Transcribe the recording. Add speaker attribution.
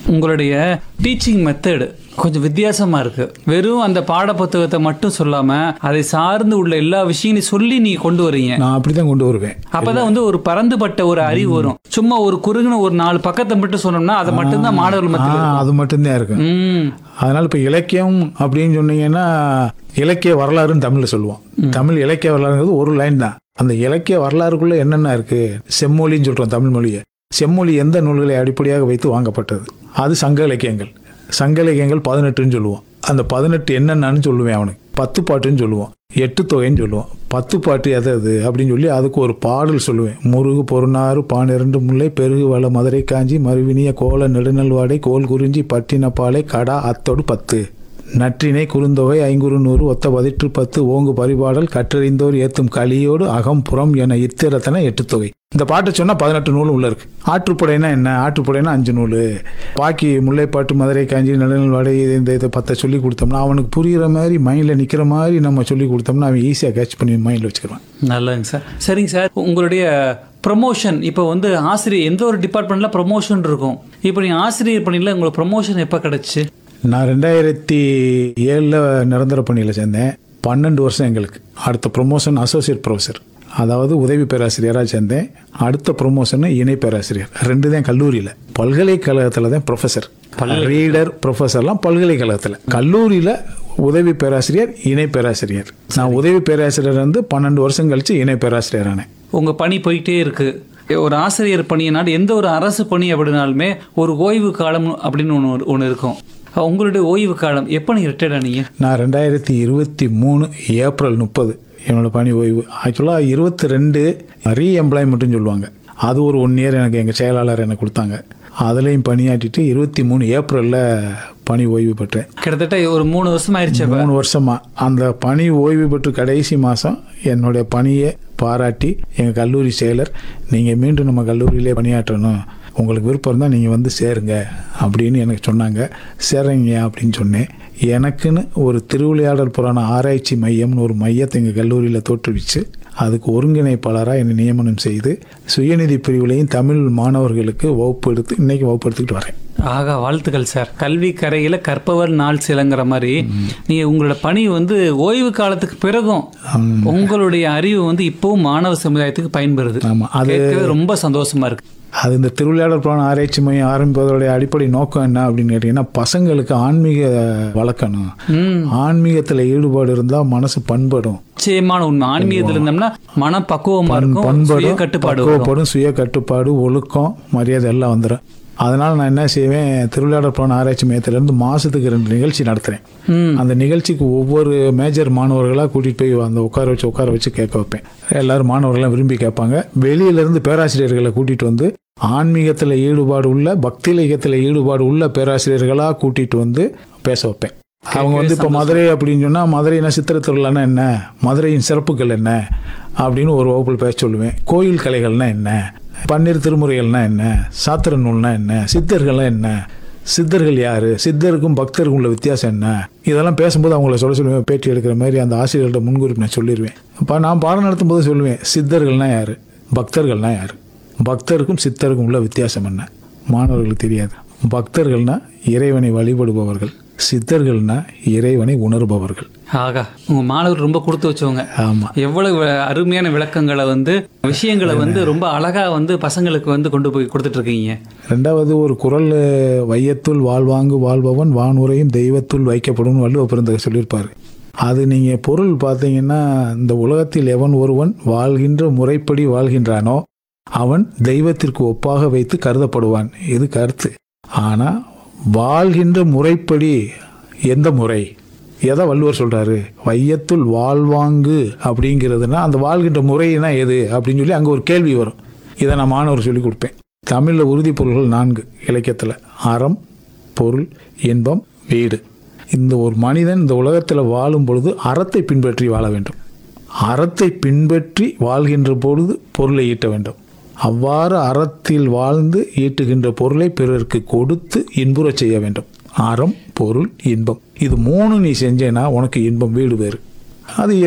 Speaker 1: உங்களுடைய teaching method கொஞ்சம் வித்தியாசமா இருக்கு வெறும் அந்த பாட புத்தகத்தை மட்டும் சொல்லாம அதை சார்ந்து உள்ள எல்லா விஷயங்களையும் சொல்லி நீங்க கொண்டு வரீங்க
Speaker 2: நான் அப்படி தான் கொண்டு வருவேன்
Speaker 1: அப்பதான் வந்து ஒரு பறந்துபட்ட ஒரு அறிவு வரும் சும்மா ஒரு குறுகின ஒரு நாலு பக்கத்தை மட்டும் சொன்னோம்னா அதை மட்டும்தான் மாணவர்கள்
Speaker 2: ஆ,
Speaker 1: மத்தியில்
Speaker 2: அது மட்டும்தான் இருக்கும்
Speaker 1: ம்
Speaker 2: அதனால இப்போ இலக்கியம் அப்படின்னு சொன்னீங்கன்னா இலக்கிய வரலாறுன்னு தமிழில் சொல்லுவோம் தமிழ் இலக்கிய வரலாறுங்கிறது ஒரு லைன் தான் அந்த இலக்கிய வரலாறுக்குள்ள என்னென்ன இருக்கு செம்மொழின்னு சொல்றோம் தமிழ் மொழியை செம்மொழி எந்த நூல்களை அடிப்படையாக வைத்து வாங்கப்பட்டது அது சங்க இலக்கியங்கள் சங்க இலக்கியங்கள் பதினெட்டுன்னு சொல்லுவோம் அந்த பதினெட்டு என்னென்னு சொல்லுவேன் அவனுக்கு பத்து பாட்டுன்னு சொல்லுவோம் எட்டு தொகைன்னு சொல்லுவோம் பத்து பாட்டு எது அது அப்படின்னு சொல்லி அதுக்கு ஒரு பாடல் சொல்லுவேன் முருகு பொருநாறு பானிரண்டு முல்லை பெருகு வள மதுரை காஞ்சி மறுவினிய கோல நெடுநல்வாடை கோல் குறிஞ்சி பட்டினப்பாலை கடா அத்தோடு பத்து நற்றினை குறுந்தொகை ஐங்குறு நூறு ஒத்த பதிற்று பத்து ஓங்கு பரிபாடல் கற்றறிந்தோர் ஏத்தும் கலியோடு அகம் புறம் என இத்திரத்தன எட்டு தொகை இந்த பாட்டை சொன்னா பதினெட்டு நூல் உள்ள இருக்கு ஆற்றுப்படைனா என்ன ஆற்றுப்படைனா அஞ்சு நூல் பாக்கி முல்லைப்பாட்டு மதுரை காஞ்சி நடுநல்வாடை இந்த இதை பத்தை சொல்லி கொடுத்தோம்னா அவனுக்கு புரியுற மாதிரி மைண்டில் நிற்கிற மாதிரி நம்ம சொல்லி கொடுத்தோம்னா அவன் ஈஸியாக கேட்ச் பண்ணி மைண்டில் வச்சுக்கிறான்
Speaker 1: நல்லதுங்க சார் சரிங்க சார் உங்களுடைய ப்ரொமோஷன் இப்போ வந்து ஆசிரியர் எந்த ஒரு டிபார்ட்மெண்ட்ல ப்ரொமோஷன் இருக்கும் இப்போ நீங்க ஆசிரியர் பணியில் உங்களுக்கு ப்ரொமோஷன் எப்போ கிடைச்சு
Speaker 2: நான் ரெண்டாயிரத்தி ஏழில் நிரந்தர பணியில் சேர்ந்தேன் பன்னெண்டு வருஷம் எங்களுக்கு அடுத்த ப்ரொமோஷன் அசோசியேட் ப்ரொஃபஸர் அதாவது உதவி பேராசிரியராக சேர்ந்தேன் அடுத்த ப்ரொமோஷன் இணை பேராசிரியர் ரெண்டு தான் கல்லூரியில் பல்கலைக்கழகத்தில் தான் ப்ரொஃபஸர் ரீடர் ப்ரொஃபஸர்லாம் பல்கலைக்கழகத்தில் கல்லூரியில் உதவி பேராசிரியர் இணை பேராசிரியர் நான் உதவி பேராசிரியர் வந்து பன்னெண்டு வருஷம் கழிச்சு இணை பேராசிரியர் ஆனேன்
Speaker 1: உங்க பணி போயிட்டே இருக்கு ஒரு ஆசிரியர் பணியினால் எந்த ஒரு அரசு பணி அப்படின்னாலுமே ஒரு ஓய்வு காலம் அப்படின்னு ஒன்று ஒன்று இருக்கும் உங்களுடைய ஓய்வு காலம் எப்போ நீங்கள் ரிட்டையர்ட் ஆனீங்க
Speaker 2: நான் ரெண்டாயிரத்தி இருபத்தி மூணு ஏப்ரல் முப்பது என்னோட பணி ஓய்வு ஆக்சுவலாக இருபத்தி ரெண்டு ரீஎம்ப்ளாய்மெண்ட்டுன்னு சொல்லுவாங்க அது ஒரு ஒன் இயர் எனக்கு எங்கள் செயலாளர் எனக்கு கொடுத்தாங்க அதுலேயும் பணியாற்றிட்டு இருபத்தி மூணு ஏப்ரலில் பணி ஓய்வு பெற்றேன்
Speaker 1: கிட்டத்தட்ட ஒரு மூணு வருஷம் ஆயிடுச்சு அப்ப.
Speaker 2: மூணு வருஷமா அந்த பணி ஓய்வு பெற்று கடைசி மாதம் என்னுடைய பணியை பாராட்டி எங்கள் கல்லூரி செயலர் நீங்கள் மீண்டும் நம்ம கல்லூரியிலே பணியாற்றணும் உங்களுக்கு விருப்பம் இருந்தால் நீங்கள் வந்து சேருங்க அப்படின்னு எனக்கு சொன்னாங்க சேருங்க அப்படின்னு சொன்னேன் எனக்குன்னு ஒரு திருவிளையாடல் புராண ஆராய்ச்சி மையம்னு ஒரு மையத்தை எங்கள் கல்லூரியில் தோற்றுவிச்சு அதுக்கு ஒருங்கிணைப்பாளராக என்னை நியமனம் செய்து சுயநிதி பிரிவுலையும் தமிழ் மாணவர்களுக்கு வகுப்பு எடுத்து இன்னைக்கு வகுப்பு எடுத்துக்கிட்டு வரேன்
Speaker 1: ஆகா வாழ்த்துக்கள் சார் கல்வி கரையில கற்பவர் நாள் சிலங்கிற மாதிரி நீங்க உங்களோட பணி வந்து ஓய்வு காலத்துக்கு பிறகும் உங்களுடைய அறிவு வந்து இப்பவும் மாணவ சமுதாயத்துக்கு பயன்பெறுது
Speaker 2: ஆமாம் அது
Speaker 1: கேட்கவே ரொம்ப சந்தோஷமா இருக்கு
Speaker 2: அது இந்த திருவிளையாடல் புராண ஆராய்ச்சி மையம் ஆரம்பிப்பதோடைய அடிப்படை நோக்கம் என்ன அப்படின்னு கேட்டிங்கன்னா பசங்களுக்கு ஆன்மீக வளர்க்கணும்
Speaker 1: ம்
Speaker 2: ஆன்மீகத்தில் ஈடுபாடு இருந்தால் மனசு பண்படும்
Speaker 1: நிச்சயமான உண்மை ஆன்மீகத்தில் இருந்தோம்னா மனம் பக்குவமா இருக்கும் சுய
Speaker 2: பண்படும்
Speaker 1: கட்டுப்பாடு வரும்.
Speaker 2: பக்குவப்படும் சுய கட்டுப்பாடு ஒழுக்கம் மரியாதை எல்லாம் வந்துடும் அதனால் நான் என்ன செய்வேன் திருவிளையாடல் புராண ஆராய்ச்சி மையத்திலேருந்து மாதத்துக்கு ரெண்டு நிகழ்ச்சி நடத்துகிறேன்
Speaker 1: ம்
Speaker 2: அந்த நிகழ்ச்சிக்கு ஒவ்வொரு மேஜர் மாணவர்களாக கூட்டிகிட்டு போய் அந்த உட்கார வச்சு உட்கார வச்சு கேட்க வைப்பேன் எல்லாரும் மாணவர்கள்லாம் விரும்பி கேட்பாங்க வெளியிலேருந்து பேராசிரியர்களை கூட்டிகிட்டு வந்து ஆன்மீகத்தில் ஈடுபாடு உள்ள பக்தி இலக்கியத்தில் ஈடுபாடு உள்ள பேராசிரியர்களாக கூட்டிகிட்டு வந்து பேச வைப்பேன் அவங்க வந்து இப்போ மதுரை அப்படின்னு சொன்னால் மதுரைனா சித்திர திருவிழான்னா என்ன மதுரையின் சிறப்புகள் என்ன அப்படின்னு ஒரு வகுப்பில் பேச சொல்லுவேன் கோயில் கலைகள்னா என்ன பன்னீர் திருமுறைகள்னா என்ன சாத்திர நூல்னா என்ன சித்தர்கள்னா என்ன சித்தர்கள் யாரு சித்தருக்கும் பக்தருக்கும் உள்ள வித்தியாசம் என்ன இதெல்லாம் பேசும்போது அவங்கள சொல்ல சொல்லுவேன் பேட்டி எடுக்கிற மாதிரி அந்த ஆசிரியர்கள்ட்ட முன்குறிப்பு நான் சொல்லிடுவேன் அப்போ நான் பாடம் நடத்தும் போது சொல்லுவேன் சித்தர்கள்னா யாரு பக்தர்கள்னா யாரு பக்தருக்கும் சித்தருக்கும் உள்ள வித்தியாசம் என்ன மாணவர்களுக்கு தெரியாது பக்தர்கள்னா இறைவனை வழிபடுபவர்கள் சித்தர்கள்னா இறைவனை உணர்பவர்கள்
Speaker 1: ஆகா உங்க மாணவர் ரொம்ப கொடுத்து வச்சவங்க
Speaker 2: ஆமாம்
Speaker 1: எவ்வளவு அருமையான விளக்கங்களை வந்து விஷயங்களை வந்து ரொம்ப அழகா வந்து பசங்களுக்கு வந்து கொண்டு போய் கொடுத்துட்டு இருக்கீங்க
Speaker 2: ரெண்டாவது ஒரு குரல் வையத்துள் வாழ்வாங்கு வாழ்பவன் வானுரையும் தெய்வத்துள் வைக்கப்படும் வள்ளுவ பிறந்தக சொல்லியிருப்பார் அது நீங்கள் பொருள் பார்த்தீங்கன்னா இந்த உலகத்தில் எவன் ஒருவன் வாழ்கின்ற முறைப்படி வாழ்கின்றானோ அவன் தெய்வத்திற்கு ஒப்பாக வைத்து கருதப்படுவான் இது கருத்து ஆனால் வாழ்கின்ற முறைப்படி எந்த முறை எதை வள்ளுவர் சொல்றாரு வையத்துள் வாழ்வாங்கு அப்படிங்கிறதுனா அந்த வாழ்கின்ற முறைனா எது அப்படின்னு சொல்லி அங்கே ஒரு கேள்வி வரும் இதை நான் மாணவர் சொல்லி கொடுப்பேன் தமிழில் உறுதி பொருள்கள் நான்கு இலக்கியத்தில் அறம் பொருள் இன்பம் வீடு இந்த ஒரு மனிதன் இந்த உலகத்தில் வாழும் பொழுது அறத்தை பின்பற்றி வாழ வேண்டும் அறத்தை பின்பற்றி வாழ்கின்ற பொழுது பொருளை ஈட்ட வேண்டும் அவ்வாறு அறத்தில் வாழ்ந்து ஈட்டுகின்ற பொருளை பிறருக்கு கொடுத்து இன்புறச் செய்ய வேண்டும் அறம் பொருள் இன்பம் இது மூணு நீ செஞ்சேன்னா உனக்கு இன்பம் வீடு வேறு அது